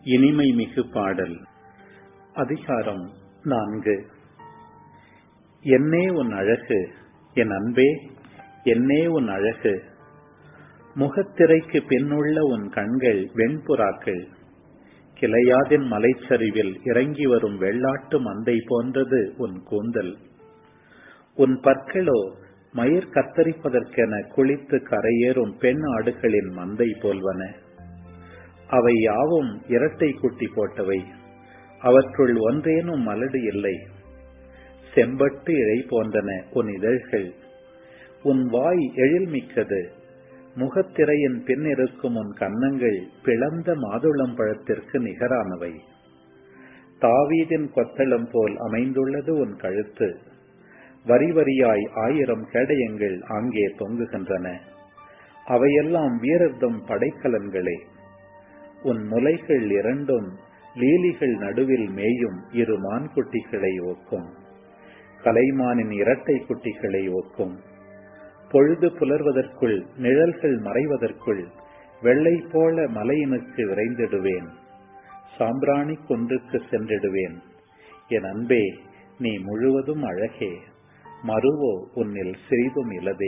இனிமை மிகு பாடல் அதிகாரம் நான்கு என்னே உன் அழகு என் அன்பே என்னே உன் அழகு முகத்திரைக்கு பின்னுள்ள உன் கண்கள் வெண்புறாக்கள் கிளையாதின் மலைச்சரிவில் இறங்கி வரும் வெள்ளாட்டு மந்தை போன்றது உன் கூந்தல் உன் பற்களோ மயிர் கத்தரிப்பதற்கென குளித்து கரையேறும் பெண் ஆடுகளின் மந்தை போல்வன அவை யாவும் இரட்டை குட்டி போட்டவை அவற்றுள் ஒன்றேனும் மலடு இல்லை செம்பட்டு இழை போன்றன உன் இதழ்கள் உன் வாய் எழில்மிக்கது முகத்திரையின் பின் இருக்கும் உன் கன்னங்கள் பிளந்த மாதுளம் பழத்திற்கு நிகரானவை தாவீதின் கொத்தளம் போல் அமைந்துள்ளது உன் கழுத்து வரி வரியாய் ஆயிரம் கேடயங்கள் அங்கே தொங்குகின்றன அவையெல்லாம் வீரர்தம் படைக்கலன்களே உன் முலைகள் இரண்டும் லீலிகள் நடுவில் மேயும் இரு மான்குட்டிகளை ஒக்கும் கலைமானின் இரட்டை குட்டிகளை ஒக்கும் பொழுது புலர்வதற்குள் நிழல்கள் மறைவதற்குள் வெள்ளை போல மலையினுக்கு விரைந்திடுவேன் சாம்பிராணி குன்றுக்கு சென்றிடுவேன் என் அன்பே நீ முழுவதும் அழகே மறுவோ உன்னில் சிறிதும் இலதே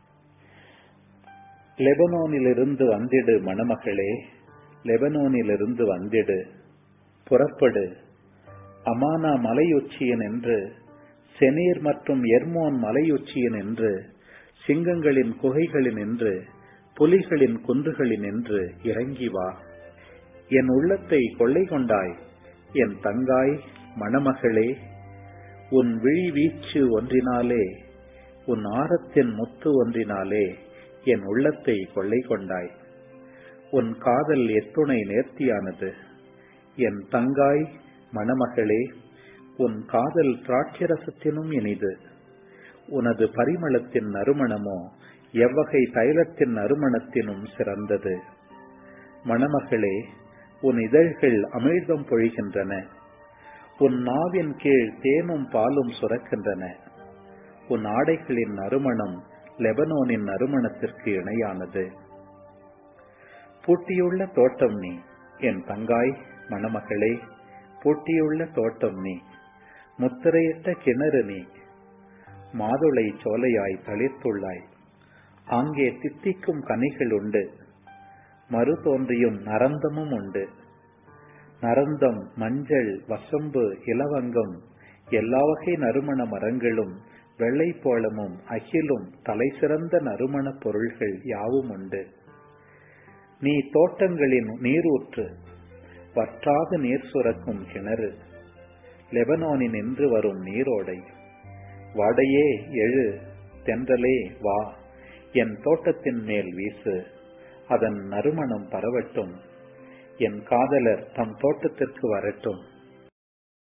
லெபனோனிலிருந்து வந்திடு மணமகளே லெபனோனிலிருந்து வந்திடு புறப்படு அமானா மலையுச்சியன் என்று செனீர் மற்றும் எர்மோன் மலையுச்சியன் என்று சிங்கங்களின் குகைகளின் என்று புலிகளின் குன்றுகளின் என்று இறங்கி வா என் உள்ளத்தை கொள்ளை கொண்டாய் என் தங்காய் மணமகளே உன் விழி வீச்சு ஒன்றினாலே உன் ஆரத்தின் முத்து ஒன்றினாலே என் உள்ளத்தை கொள்ளை கொண்டாய் உன் காதல் எத்துணை நேர்த்தியானது என் தங்காய் மணமகளே உன் காதல் திராட்சரசத்தினும் இனிது உனது பரிமளத்தின் நறுமணமோ எவ்வகை தைலத்தின் நறுமணத்தினும் சிறந்தது மணமகளே உன் இதழ்கள் அமிழ்தம் பொழிகின்றன உன் நாவின் கீழ் தேனும் பாலும் சுரக்கின்றன உன் ஆடைகளின் நறுமணம் லெபனோனின் நறுமணத்திற்கு இணையானது பூட்டியுள்ள தோட்டம் நீ என் தங்காய் மணமகளே பூட்டியுள்ள தோட்டம் நீ முத்திரையிட்ட கிணறு நீ மாதுளை சோலையாய் தளிர்த்துள்ளாய் அங்கே தித்திக்கும் கனிகள் உண்டு மறு தோன்றியும் நரந்தமும் உண்டு நரந்தம் மஞ்சள் வசம்பு இலவங்கம் எல்லா வகை நறுமண மரங்களும் வெள்ளை போளமும் அகிலும் தலை சிறந்த நறுமண பொருள்கள் யாவும் உண்டு நீ தோட்டங்களின் நீரூற்று வற்றாத நீர் சுரக்கும் கிணறு லெபனோனின் நின்று வரும் நீரோடை வாடையே எழு தென்றலே வா என் தோட்டத்தின் மேல் வீசு அதன் நறுமணம் பரவட்டும் என் காதலர் தம் தோட்டத்திற்கு வரட்டும்